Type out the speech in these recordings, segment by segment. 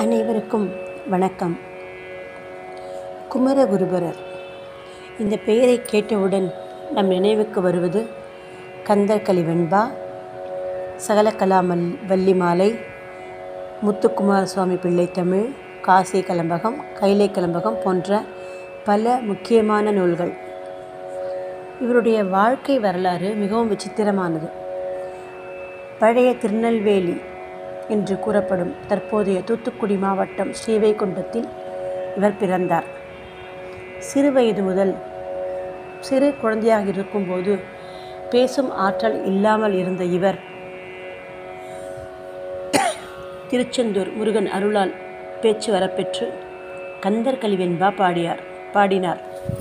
அனைவருக்கும் வணக்கம் குமரகுருபரர் இந்த பெயரை கேட்டவுடன் நம் நினைவுக்கு வருவது கந்தர்கலி வெண்பா சகலகலாமல் வள்ளிமாலை முத்துக்குமார சுவாமி பிள்ளை தமிழ் காசி கலம்பகம் கைலை கலம்பகம் போன்ற பல முக்கியமான நூல்கள் இவருடைய வாழ்க்கை வரலாறு மிகவும் விசித்திரமானது பழைய திருநெல்வேலி என்று கூறப்படும் தற்போதைய தூத்துக்குடி மாவட்டம் ஸ்ரீவைகுண்டத்தில் இவர் பிறந்தார் சிறுவயது முதல் சிறு குழந்தையாக இருக்கும்போது பேசும் ஆற்றல் இல்லாமல் இருந்த இவர் திருச்செந்தூர் முருகன் அருளால் பேச்சு வரப்பெற்று கந்தர் கலிவெண்பா பாடியார் பாடினார்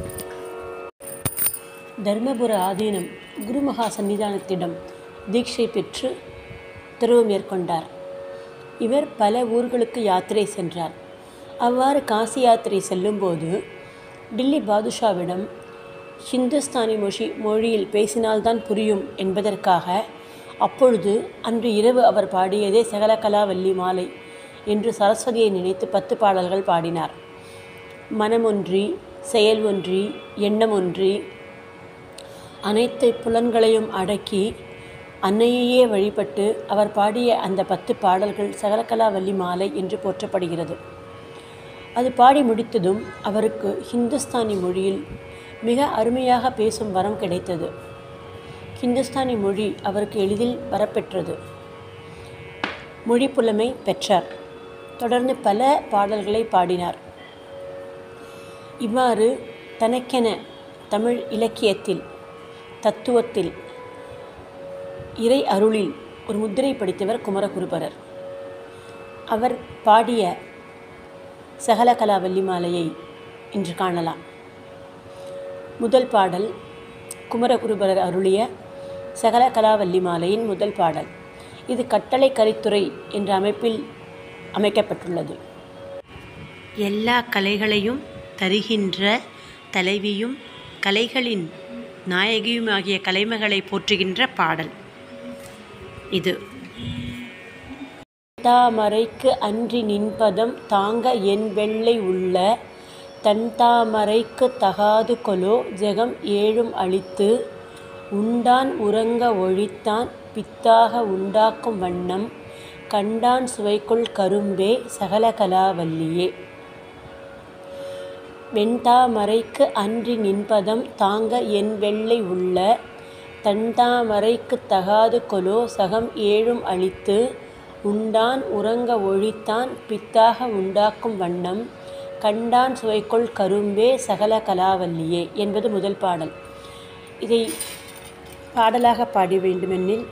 தர்மபுர ஆதீனம் குருமகா சன்னிதானத்திடம் தீட்சை பெற்று துறவு மேற்கொண்டார் இவர் பல ஊர்களுக்கு யாத்திரை சென்றார் அவ்வாறு காசி யாத்திரை செல்லும்போது டில்லி பாதுஷாவிடம் ஹிந்துஸ்தானி மொழி மொழியில் பேசினால்தான் புரியும் என்பதற்காக அப்பொழுது அன்று இரவு அவர் பாடியதே சகலகலாவல்லி மாலை என்று சரஸ்வதியை நினைத்து பத்து பாடல்கள் பாடினார் மனமொன்றி செயல் ஒன்றி எண்ணம் ஒன்றி அனைத்து புலன்களையும் அடக்கி அன்னையையே வழிபட்டு அவர் பாடிய அந்த பத்து பாடல்கள் சகலகலாவல்லி மாலை என்று போற்றப்படுகிறது அது பாடி முடித்ததும் அவருக்கு ஹிந்துஸ்தானி மொழியில் மிக அருமையாக பேசும் வரம் கிடைத்தது ஹிந்துஸ்தானி மொழி அவருக்கு எளிதில் வரப்பெற்றது மொழி புலமை பெற்றார் தொடர்ந்து பல பாடல்களை பாடினார் இவ்வாறு தனக்கென தமிழ் இலக்கியத்தில் தத்துவத்தில் இறை அருளில் ஒரு முத்திரை படித்தவர் குமரகுருபரர் அவர் பாடிய சகலகலாவல்லி மாலையை இன்று காணலாம் முதல் பாடல் குமரகுருபரர் அருளிய சகலகலாவல்லி மாலையின் முதல் பாடல் இது கட்டளை கரித்துறை என்ற அமைப்பில் அமைக்கப்பட்டுள்ளது எல்லா கலைகளையும் தருகின்ற தலைவியும் கலைகளின் நாயகியுமாகிய கலைமகளை போற்றுகின்ற பாடல் இது தாமரைக்கு அன்றி நின்பதம் தாங்க என் வெள்ளை உள்ள தன் தாமரைக்கு தகாது கொலோ ஜெகம் ஏழும் அழித்து உண்டான் உறங்க ஒழித்தான் பித்தாக உண்டாக்கும் வண்ணம் கண்டான் சுவைக்குள் கரும்பே சகலகலாவல்லியே வெண்தாமரைக்கு அன்றி நின்பதம் தாங்க என் வெள்ளை உள்ள தன்தாமரைக்கு தகாது கொலோ சகம் ஏழும் அழித்து உண்டான் உறங்க ஒழித்தான் பித்தாக உண்டாக்கும் வண்ணம் கண்டான் சுவைக்குள் கரும்பே சகல கலாவல்லியே என்பது முதல் பாடல் இதை பாடலாக பாட வேண்டுமெனில்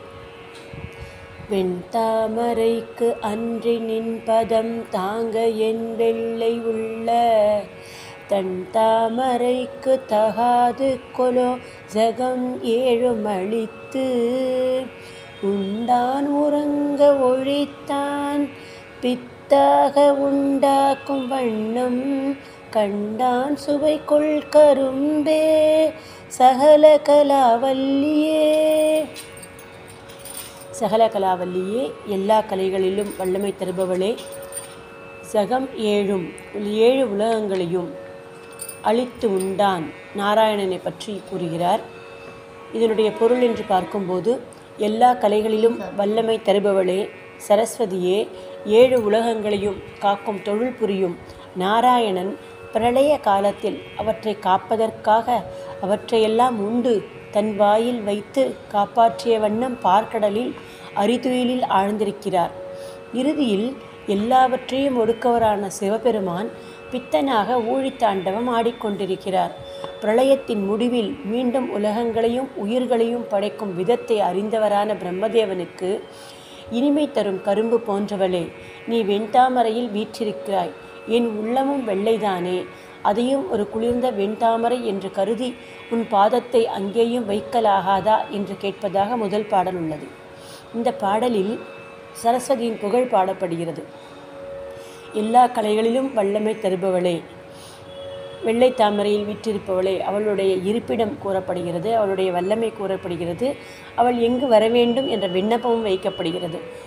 வெண்தாமரைக்கு அன்றி நின்பதம் தாங்க என் வெள்ளை உள்ள தன் தாமரைக்கு தகாது கொலோ ஜகம் ஏழும் அழித்து உண்டான் உறங்க ஒழித்தான் பித்தாக உண்டாக்கும் வண்ணம் கண்டான் சுவைக்குள் கரும்பே சகல கலாவல்லியே சகல கலாவல்லியே எல்லா கலைகளிலும் வல்லமை தருபவளே சகம் ஏழும் ஏழு உலகங்களையும் அழித்து உண்டான் நாராயணனை பற்றி கூறுகிறார் இதனுடைய பொருள் என்று பார்க்கும்போது எல்லா கலைகளிலும் வல்லமை தருபவளே சரஸ்வதியே ஏழு உலகங்களையும் காக்கும் தொழில் புரியும் நாராயணன் பிரளய காலத்தில் அவற்றை காப்பதற்காக அவற்றையெல்லாம் உண்டு தன் வாயில் வைத்து காப்பாற்றிய வண்ணம் பார்க்கடலில் அரிதுயிலில் ஆழ்ந்திருக்கிறார் இறுதியில் எல்லாவற்றையும் ஒடுக்கவரான சிவபெருமான் பித்தனாக ஊழித்தாண்டவம் ஆடிக்கொண்டிருக்கிறார் பிரளயத்தின் முடிவில் மீண்டும் உலகங்களையும் உயிர்களையும் படைக்கும் விதத்தை அறிந்தவரான பிரம்மதேவனுக்கு இனிமை தரும் கரும்பு போன்றவளே நீ வெண்தாமரையில் வீற்றிருக்கிறாய் என் உள்ளமும் வெள்ளைதானே அதையும் ஒரு குளிர்ந்த வெண்தாமரை என்று கருதி உன் பாதத்தை அங்கேயும் வைக்கலாகாதா என்று கேட்பதாக முதல் பாடல் உள்ளது இந்த பாடலில் சரஸ்வதியின் புகழ் பாடப்படுகிறது எல்லா கலைகளிலும் வல்லமை தருபவளே வெள்ளை தாமரையில் வீற்றிருப்பவளே அவளுடைய இருப்பிடம் கூறப்படுகிறது அவளுடைய வல்லமை கூறப்படுகிறது அவள் எங்கு வர வேண்டும் என்ற விண்ணப்பமும் வைக்கப்படுகிறது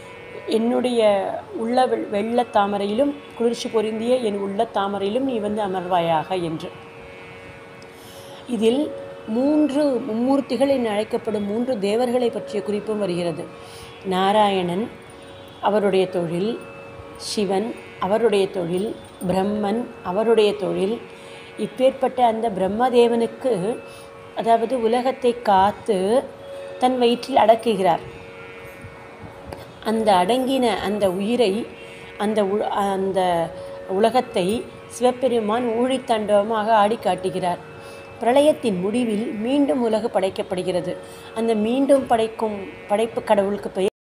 என்னுடைய உள்ள வெள் வெள்ளத் தாமரையிலும் குளிர்ச்சி பொருந்திய என் உள்ளத் தாமரையிலும் நீ வந்து அமர்வாயாக என்று இதில் மூன்று மும்மூர்த்திகள் என அழைக்கப்படும் மூன்று தேவர்களை பற்றிய குறிப்பும் வருகிறது நாராயணன் அவருடைய தொழில் சிவன் அவருடைய தொழில் பிரம்மன் அவருடைய தொழில் இப்பேற்பட்ட அந்த பிரம்மதேவனுக்கு அதாவது உலகத்தை காத்து தன் வயிற்றில் அடக்குகிறார் அந்த அடங்கின அந்த உயிரை அந்த உ- அந்த உலகத்தை சிவபெருமான் ஊழித்தாண்டவமாக ஆடி காட்டுகிறார் பிரளயத்தின் முடிவில் மீண்டும் உலகு படைக்கப்படுகிறது அந்த மீண்டும் படைக்கும் படைப்பு கடவுளுக்கு பெயர்